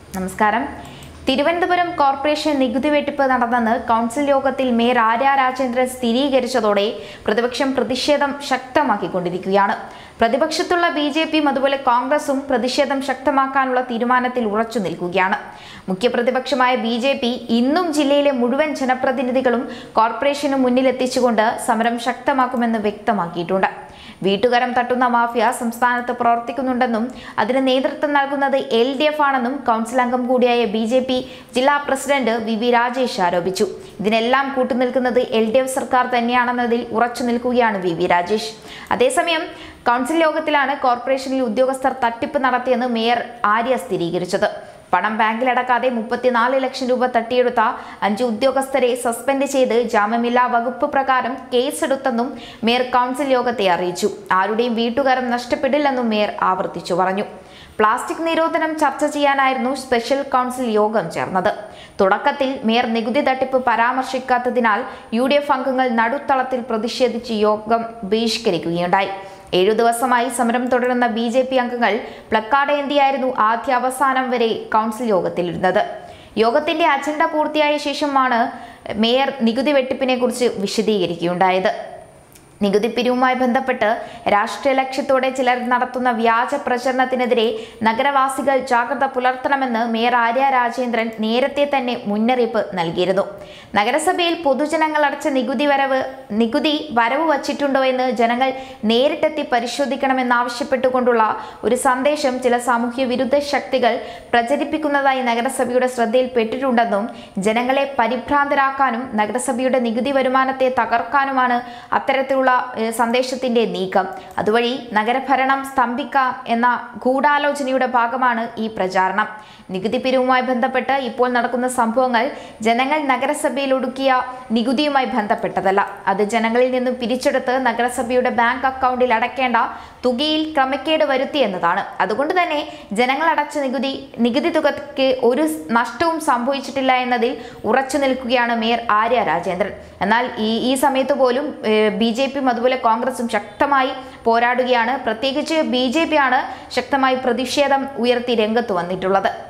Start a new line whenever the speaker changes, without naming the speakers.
നമസ്കാരം തിരുവനന്തപുരം കോർപ്പറേഷൻ നികുതി വെട്ടിപ്പ് നടന്നെന്ന് കൗൺസിൽ യോഗത്തിൽ മേയർ ആര്യ രാജേന്ദ്രൻ സ്ഥിരീകരിച്ചതോടെ പ്രതിപക്ഷം പ്രതിഷേധം ശക്തമാക്കിക്കൊണ്ടിരിക്കുകയാണ് പ്രതിപക്ഷത്തുള്ള ബി ജെ പിയും അതുപോലെ കോൺഗ്രസും പ്രതിഷേധം ശക്തമാക്കാനുള്ള തീരുമാനത്തിൽ ഉറച്ചു നിൽക്കുകയാണ് മുഖ്യപ്രതിപക്ഷമായ ബി ജെ പി ഇന്നും ജില്ലയിലെ മുഴുവൻ ജനപ്രതിനിധികളും കോർപ്പറേഷന് മുന്നിലെത്തിച്ചുകൊണ്ട് സമരം ശക്തമാക്കുമെന്ന് വ്യക്തമാക്കിയിട്ടുണ്ട് വീട്ടുകരം തട്ടുന്ന മാഫിയ സംസ്ഥാനത്ത് പ്രവർത്തിക്കുന്നുണ്ടെന്നും അതിന് നേതൃത്വം നൽകുന്നത് എൽ ഡി എഫ് ആണെന്നും കൗൺസിൽ അംഗം കൂടിയായ ബി ജെ പി ജില്ലാ പ്രസിഡന്റ് വി വി രാജേഷ് ആരോപിച്ചു ഇതിനെല്ലാം കൂട്ടുനിൽക്കുന്നത് എൽ ഡി എഫ് സർക്കാർ തന്നെയാണെന്നതിൽ ഉറച്ചു നിൽക്കുകയാണ് വി വി രാജേഷ് അതേസമയം കൗൺസിൽ യോഗത്തിലാണ് കോർപ്പറേഷനിൽ ഉദ്യോഗസ്ഥർ തട്ടിപ്പ് നടത്തിയെന്ന് മേയർ ആര്യ സ്ഥിരീകരിച്ചത് പണം ബാങ്കിലടക്കാതെ മുപ്പത്തിനാല് ലക്ഷം രൂപ തട്ടിയെടുത്ത അഞ്ച് ഉദ്യോഗസ്ഥരെ സസ്പെൻഡ് ചെയ്ത് ജാമ്യമില്ലാ വകുപ്പ് പ്രകാരം കേസെടുത്തെന്നും മേയർ കൗൺസിൽ യോഗത്തെ അറിയിച്ചു ആരുടെയും വീട്ടുകാരം നഷ്ടപ്പെടില്ലെന്നും മേയർ ആവർത്തിച്ചു പറഞ്ഞു പ്ലാസ്റ്റിക് നിരോധനം ചർച്ച ചെയ്യാനായിരുന്നു സ്പെഷ്യൽ കൗൺസിൽ യോഗം ചേർന്നത് തുടക്കത്തിൽ മേയർ നികുതി തട്ടിപ്പ് പരാമർശിക്കാത്തതിനാൽ യു ഡി എഫ് അംഗങ്ങൾ നടുത്തളത്തിൽ പ്രതിഷേധിച്ച് യോഗം ബഹിഷ്കരിക്കുകയുണ്ടായി ഏഴു ദിവസമായി സമരം തുടരുന്ന ബി ജെ പി അംഗങ്ങൾ പ്ലക്കാർഡ് ഏന്തിയായിരുന്നു ആദ്യ അവസാനം വരെ കൗൺസിൽ യോഗത്തിലിരുന്നത് യോഗത്തിന്റെ അജണ്ട പൂർത്തിയായ ശേഷമാണ് മേയർ നികുതി വെട്ടിപ്പിനെ കുറിച്ച് വിശദീകരിക്കുകയുണ്ടായത് നികുതി പിരിവുമായി ബന്ധപ്പെട്ട് രാഷ്ട്രീയ ലക്ഷ്യത്തോടെ ചിലർ നടത്തുന്ന വ്യാജ പ്രചരണത്തിനെതിരെ നഗരവാസികൾ ജാഗ്രത പുലർത്തണമെന്ന് മേയർ ആര്യ രാജേന്ദ്രൻ നേരത്തെ തന്നെ മുന്നറിയിപ്പ് നൽകിയിരുന്നു നഗരസഭയിൽ പൊതുജനങ്ങൾ അടച്ച നികുതി വരവ് നികുതി വരവ് വച്ചിട്ടുണ്ടോ എന്ന് ജനങ്ങൾ നേരിട്ടെത്തി പരിശോധിക്കണമെന്നാവശ്യപ്പെട്ടുകൊണ്ടുള്ള ഒരു സന്ദേശം ചില സാമൂഹ്യ വിരുദ്ധ ശക്തികൾ പ്രചരിപ്പിക്കുന്നതായി നഗരസഭയുടെ ശ്രദ്ധയിൽപ്പെട്ടിട്ടുണ്ടെന്നും ജനങ്ങളെ പരിഭ്രാന്തരാക്കാനും നഗരസഭയുടെ നികുതി വരുമാനത്തെ തകർക്കാനുമാണ് അത്തരത്തിലുള്ള ഏഹ്, സന്ദേശത്തിന്റെ നീക്കം അതുവഴി നഗരഭരണം സ്തംഭിക്കാം എന്ന ഗൂഢാലോചനയുടെ ഭാഗമാണ് ഈ പ്രചാരണം നികുതി പിരിവുമായി ബന്ധപ്പെട്ട് ഇപ്പോൾ നടക്കുന്ന സംഭവങ്ങൾ ജനങ്ങൾ നഗരസഭയിൽ ഒടുക്കിയ നികുതിയുമായി ബന്ധപ്പെട്ടതല്ല അത് ജനങ്ങളിൽ നിന്നും പിരിച്ചെടുത്ത് നഗരസഭയുടെ ബാങ്ക് അക്കൗണ്ടിൽ അടയ്ക്കേണ്ട തുകയിൽ ക്രമക്കേട് വരുത്തി എന്നതാണ് അതുകൊണ്ട് തന്നെ ജനങ്ങൾ അടച്ച നികുതി നികുതി തുകയ്ക്ക് ഒരു നഷ്ടവും സംഭവിച്ചിട്ടില്ല എന്നതിൽ ഉറച്ചു നിൽക്കുകയാണ് മേയർ ആര്യ രാജേന്ദ്രൻ എന്നാൽ ഈ ഈ സമയത്ത് പോലും ബി ജെ പിയും അതുപോലെ കോൺഗ്രസും ശക്തമായി പോരാടുകയാണ് പ്രത്യേകിച്ച് ബി ജെ പി ആണ് ശക്തമായി പ്രതിഷേധം ഉയർത്തി രംഗത്ത് വന്നിട്ടുള്ളത്